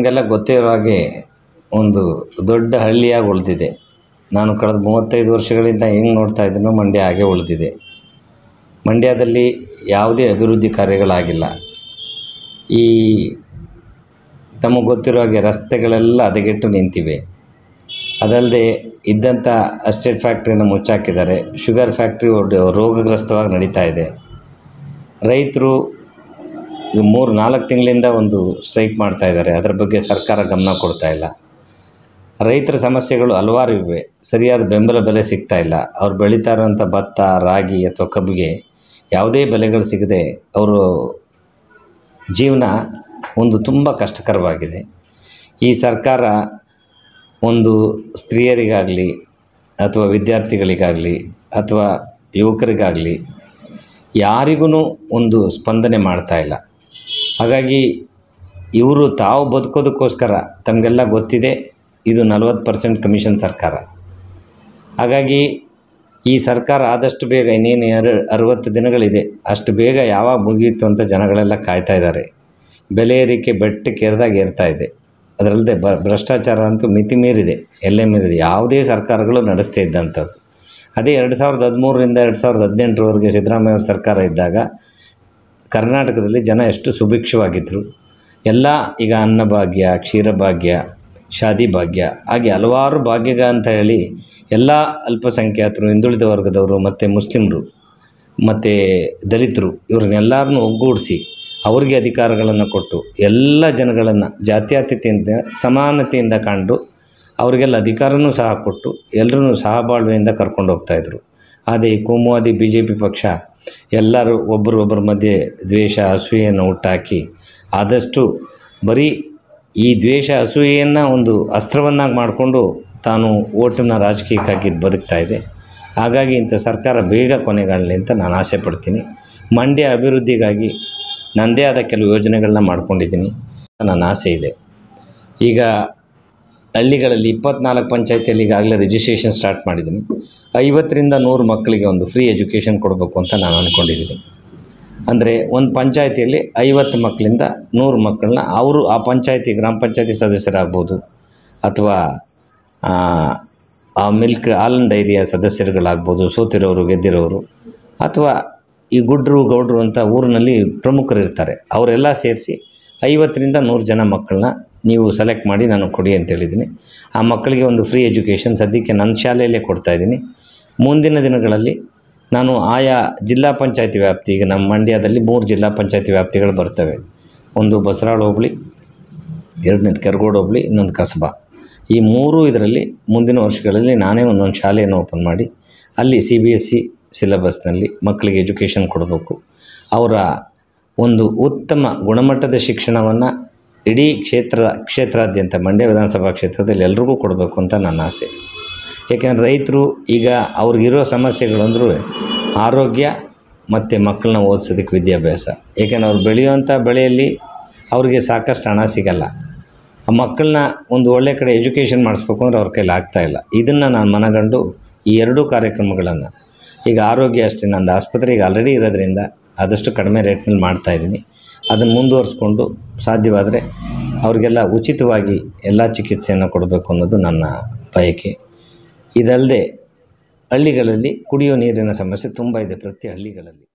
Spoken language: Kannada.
ತಮಗೆಲ್ಲ ಗೊತ್ತಿರೋ ಹಾಗೆ ಒಂದು ದೊಡ್ಡ ಹಳ್ಳಿಯಾಗಿ ಉಳಿದಿದೆ ನಾನು ಕಳೆದ ಮೂವತ್ತೈದು ವರ್ಷಗಳಿಂದ ಹೆಂಗೆ ನೋಡ್ತಾ ಇದ್ದೀನೋ ಮಂಡ್ಯ ಹಾಗೆ ಉಳಿದಿದೆ ಮಂಡ್ಯದಲ್ಲಿ ಯಾವುದೇ ಅಭಿವೃದ್ಧಿ ಕಾರ್ಯಗಳಾಗಿಲ್ಲ ಈ ತಮಗೆ ಗೊತ್ತಿರೋ ಹಾಗೆ ರಸ್ತೆಗಳೆಲ್ಲ ಹದಗೆಟ್ಟು ನಿಂತಿವೆ ಅದಲ್ಲದೆ ಇದ್ದಂಥ ಅಸ್ಟೇಟ್ ಫ್ಯಾಕ್ಟ್ರಿನ ಮುಚ್ಚಾಕಿದ್ದಾರೆ ಶುಗರ್ ಫ್ಯಾಕ್ಟ್ರಿ ರೋಗಗ್ರಸ್ತವಾಗಿ ನಡೀತಾ ಇದೆ ರೈತರು ಈ ಮೂರು ನಾಲ್ಕು ತಿಂಗಳಿಂದ ಒಂದು ಸ್ಟ್ರೈಕ್ ಮಾಡ್ತಾ ಇದ್ದಾರೆ ಅದರ ಬಗ್ಗೆ ಸರ್ಕಾರ ಗಮನ ಕೊಡ್ತಾ ಇಲ್ಲ ರೈತರ ಸಮಸ್ಯೆಗಳು ಹಲವಾರು ಇವೆ ಸರಿಯಾದ ಬೆಂಬಲ ಬೆಲೆ ಸಿಗ್ತಾ ಇಲ್ಲ ಅವ್ರು ಬೆಳೀತಾ ಇರೋಂಥ ಭತ್ತ ರಾಗಿ ಅಥವಾ ಕಬ್ಬಿಗೆ ಯಾವುದೇ ಬೆಲೆಗಳು ಸಿಗದೆ ಅವರು ಜೀವನ ಒಂದು ತುಂಬ ಕಷ್ಟಕರವಾಗಿದೆ ಈ ಸರ್ಕಾರ ಒಂದು ಸ್ತ್ರೀಯರಿಗಾಗಲಿ ಅಥವಾ ವಿದ್ಯಾರ್ಥಿಗಳಿಗಾಗಲಿ ಅಥವಾ ಯುವಕರಿಗಾಗಲಿ ಯಾರಿಗೂ ಒಂದು ಸ್ಪಂದನೆ ಮಾಡ್ತಾ ಇಲ್ಲ ಹಾಗಾಗಿ ಇವರು ತಾವು ಬದುಕೋದಕ್ಕೋಸ್ಕರ ತಮಗೆಲ್ಲ ಗೊತ್ತಿದೆ ಇದು ನಲವತ್ತು ಪರ್ಸೆಂಟ್ ಕಮಿಷನ್ ಸರ್ಕಾರ ಹಾಗಾಗಿ ಈ ಸರ್ಕಾರ ಆದಷ್ಟು ಬೇಗ ಇನ್ನೇನು ಎರಡು ಅರುವತ್ತು ದಿನಗಳಿದೆ ಅಷ್ಟು ಬೇಗ ಯಾವಾಗ ಮುಗಿಯಿತು ಅಂತ ಜನಗಳೆಲ್ಲ ಕಾಯ್ತಾ ಇದ್ದಾರೆ ಬೆಲೆ ಏರಿಕೆ ಬೆಟ್ಟಕ್ಕೆ ಏರಿದಾಗ ಏರ್ತಾ ಇದೆ ಅದರಲ್ಲದೆ ಬ ಭ್ರಷ್ಟಾಚಾರ ಅಂತೂ ಮಿತಿ ಮೀರಿದೆ ಎಲ್ಲೇ ಮೀರಿದೆ ಯಾವುದೇ ಸರ್ಕಾರಗಳು ನಡೆಸ್ತಾ ಇದ್ದಂಥದ್ದು ಅದೇ ಎರಡು ಸಾವಿರದ ಹದಿಮೂರರಿಂದ ಎರಡು ಸಾವಿರದ ಹದಿನೆಂಟರವರೆಗೆ ಸಿದ್ದರಾಮಯ್ಯ ಅವ್ರ ಸರ್ಕಾರ ಇದ್ದಾಗ ಕರ್ನಾಟಕದಲ್ಲಿ ಜನ ಎಷ್ಟು ಸುಭಿಕ್ಷವಾಗಿದ್ದರು ಎಲ್ಲ ಈಗ ಅನ್ನಭಾಗ್ಯ ಕ್ಷೀರಭಾಗ್ಯ ಶಾದಿ ಭಾಗ್ಯ ಹಾಗೆ ಹಲವಾರು ಭಾಗ್ಯಗ ಅಂತ ಹೇಳಿ ಎಲ್ಲ ಅಲ್ಪಸಂಖ್ಯಾತರು ಹಿಂದುಳಿದ ವರ್ಗದವರು ಮತ್ತು ಮುಸ್ಲಿಮರು ಮತ್ತು ದಲಿತರು ಇವ್ರನ್ನೆಲ್ಲರನ್ನೂ ಒಗ್ಗೂಡಿಸಿ ಅವರಿಗೆ ಅಧಿಕಾರಗಳನ್ನು ಕೊಟ್ಟು ಎಲ್ಲ ಜನಗಳನ್ನು ಜಾತ್ಯತೀತದಿಂದ ಸಮಾನತೆಯಿಂದ ಕಂಡು ಅವರಿಗೆಲ್ಲ ಅಧಿಕಾರನೂ ಸಹ ಕೊಟ್ಟು ಎಲ್ಲರೂ ಸಹಬಾಳ್ವೆಯಿಂದ ಕರ್ಕೊಂಡು ಹೋಗ್ತಾಯಿದ್ರು ಆದರೆ ಈ ಕೋಮುವಾದಿ ಬಿ ಜೆ ಪಿ ಪಕ್ಷ ಎಲ್ಲರೂ ಒಬ್ಬರೊಬ್ಬರ ಮಧ್ಯೆ ದ್ವೇಷ ಅಸೂಯೆಯನ್ನು ಹುಟ್ಟಾಕಿ ಆದಷ್ಟು ಬರೀ ಈ ದ್ವೇಷ ಅಸೂಯೆಯನ್ನು ಒಂದು ಅಸ್ತ್ರವನ್ನಾಗಿ ಮಾಡಿಕೊಂಡು ತಾನು ಓಟನ್ನು ರಾಜಕೀಯಕ್ಕಾಗಿ ಬದುಕ್ತಾ ಇದೆ ಹಾಗಾಗಿ ಇಂಥ ಸರ್ಕಾರ ಬೇಗ ಕೊನೆಗಾಣಲಿ ಅಂತ ನಾನು ಆಸೆ ಪಡ್ತೀನಿ ಮಂಡ್ಯ ಅಭಿವೃದ್ಧಿಗಾಗಿ ನನ್ನದೇ ಆದ ಕೆಲವು ಯೋಜನೆಗಳನ್ನ ಮಾಡ್ಕೊಂಡಿದ್ದೀನಿ ನನ್ನ ಆಸೆ ಇದೆ ಈಗ ಹಳ್ಳಿಗಳಲ್ಲಿ ಇಪ್ಪತ್ನಾಲ್ಕು ಪಂಚಾಯತಿಯಲ್ಲಿ ಈಗಾಗಲೇ ರಿಜಿಸ್ಟ್ರೇಷನ್ ಸ್ಟಾರ್ಟ್ ಮಾಡಿದ್ದೀನಿ ಐವತ್ತರಿಂದ ನೂರು ಮಕ್ಕಳಿಗೆ ಒಂದು ಫ್ರೀ ಎಜುಕೇಷನ್ ಕೊಡಬೇಕು ಅಂತ ನಾನು ಅಂದ್ಕೊಂಡಿದ್ದೀನಿ ಅಂದರೆ ಒಂದು ಪಂಚಾಯತಿಯಲ್ಲಿ ಐವತ್ತು ಮಕ್ಕಳಿಂದ ನೂರು ಮಕ್ಕಳನ್ನ ಅವರು ಆ ಪಂಚಾಯತಿ ಗ್ರಾಮ ಪಂಚಾಯತಿ ಸದಸ್ಯರಾಗ್ಬೋದು ಅಥವಾ ಆ ಮಿಲ್ಕ್ ಹಾಲನ್ ಡೈರಿಯ ಸದಸ್ಯರುಗಳಾಗ್ಬೋದು ಸೋತಿರೋರು ಗೆದ್ದಿರೋರು ಅಥವಾ ಈ ಗುಡ್ರು ಗೌಡ್ರು ಅಂತ ಊರಿನಲ್ಲಿ ಪ್ರಮುಖರು ಇರ್ತಾರೆ ಅವರೆಲ್ಲ ಸೇರಿಸಿ ಐವತ್ತರಿಂದ ನೂರು ಜನ ಮಕ್ಕಳನ್ನ ನೀವು ಸೆಲೆಕ್ಟ್ ಮಾಡಿ ನಾನು ಕೊಡಿ ಅಂತ ಹೇಳಿದ್ದೀನಿ ಆ ಮಕ್ಕಳಿಗೆ ಒಂದು ಫ್ರೀ ಎಜುಕೇಷನ್ ಸದ್ಯಕ್ಕೆ ನನ್ನ ಶಾಲೆಯಲ್ಲೇ ಕೊಡ್ತಾಯಿದ್ದೀನಿ ಮುಂದಿನ ದಿನಗಳಲ್ಲಿ ನಾನು ಆಯಾ ಜಿಲ್ಲಾ ಪಂಚಾಯತಿ ವ್ಯಾಪ್ತಿ ಈಗ ನಮ್ಮ ಮಂಡ್ಯದಲ್ಲಿ ಮೂರು ಜಿಲ್ಲಾ ಪಂಚಾಯತಿ ವ್ಯಾಪ್ತಿಗಳು ಬರ್ತವೆ ಒಂದು ಬಸರಾಳು ಹೋಬಳಿ ಎರಡನೇದು ಕೆರಗೋಡು ಹೋಬಳಿ ಇನ್ನೊಂದು ಕಸಬಾ ಈ ಮೂರು ಇದರಲ್ಲಿ ಮುಂದಿನ ವರ್ಷಗಳಲ್ಲಿ ನಾನೇ ಒಂದೊಂದು ಶಾಲೆಯನ್ನು ಓಪನ್ ಮಾಡಿ ಅಲ್ಲಿ ಸಿ ಬಿ ಎಸ್ ಸಿ ಸಿಲೆಬಸ್ನಲ್ಲಿ ಮಕ್ಕಳಿಗೆ ಎಜುಕೇಷನ್ ಕೊಡಬೇಕು ಅವರ ಒಂದು ಉತ್ತಮ ಗುಣಮಟ್ಟದ ಶಿಕ್ಷಣವನ್ನು ಇಡೀ ಕ್ಷೇತ್ರ ಕ್ಷೇತ್ರಾದ್ಯಂತ ಮಂಡ್ಯ ವಿಧಾನಸಭಾ ಕ್ಷೇತ್ರದಲ್ಲಿ ಎಲ್ರಿಗೂ ಕೊಡಬೇಕು ಅಂತ ನನ್ನ ಆಸೆ ಏಕೆಂದರೆ ರೈತರು ಈಗ ಅವ್ರಿಗಿರೋ ಸಮಸ್ಯೆಗಳು ಅಂದರೂ ಆರೋಗ್ಯ ಮತ್ತು ಮಕ್ಕಳನ್ನ ಓದಿಸೋದಕ್ಕೆ ವಿದ್ಯಾಭ್ಯಾಸ ಏಕೆಂದ್ರೆ ಅವ್ರು ಬೆಳೆಯುವಂಥ ಬೆಳೆಯಲ್ಲಿ ಅವ್ರಿಗೆ ಸಾಕಷ್ಟು ಹಣ ಸಿಗಲ್ಲ ಆ ಮಕ್ಕಳನ್ನ ಒಂದು ಒಳ್ಳೆ ಕಡೆ ಎಜುಕೇಷನ್ ಮಾಡಿಸ್ಬೇಕು ಅಂದ್ರೆ ಅವ್ರ ಕೈಲಿ ಆಗ್ತಾಯಿಲ್ಲ ಇದನ್ನು ನಾನು ಮನಗಂಡು ಈ ಎರಡೂ ಕಾರ್ಯಕ್ರಮಗಳನ್ನು ಈಗ ಆರೋಗ್ಯ ಅಷ್ಟೇ ನಂದು ಆಸ್ಪತ್ರೆ ಈಗ ಆಲ್ರೆಡಿ ಇರೋದ್ರಿಂದ ಆದಷ್ಟು ಕಡಿಮೆ ರೇಟ್ನಲ್ಲಿ ಮಾಡ್ತಾಯಿದ್ದೀನಿ ಅದನ್ನು ಮುಂದುವರಿಸ್ಕೊಂಡು ಸಾಧ್ಯವಾದರೆ ಅವರಿಗೆಲ್ಲ ಉಚಿತವಾಗಿ ಎಲ್ಲ ಚಿಕಿತ್ಸೆಯನ್ನು ಕೊಡಬೇಕು ಅನ್ನೋದು ನನ್ನ ಬಯಕೆ ಇದಲ್ಲದೆ ಹಳ್ಳಿಗಳಲ್ಲಿ ಕುಡಿಯೋ ನೀರಿನ ಸಮಸ್ಯೆ ತುಂಬ ಇದೆ ಪ್ರತಿ ಹಳ್ಳಿಗಳಲ್ಲಿ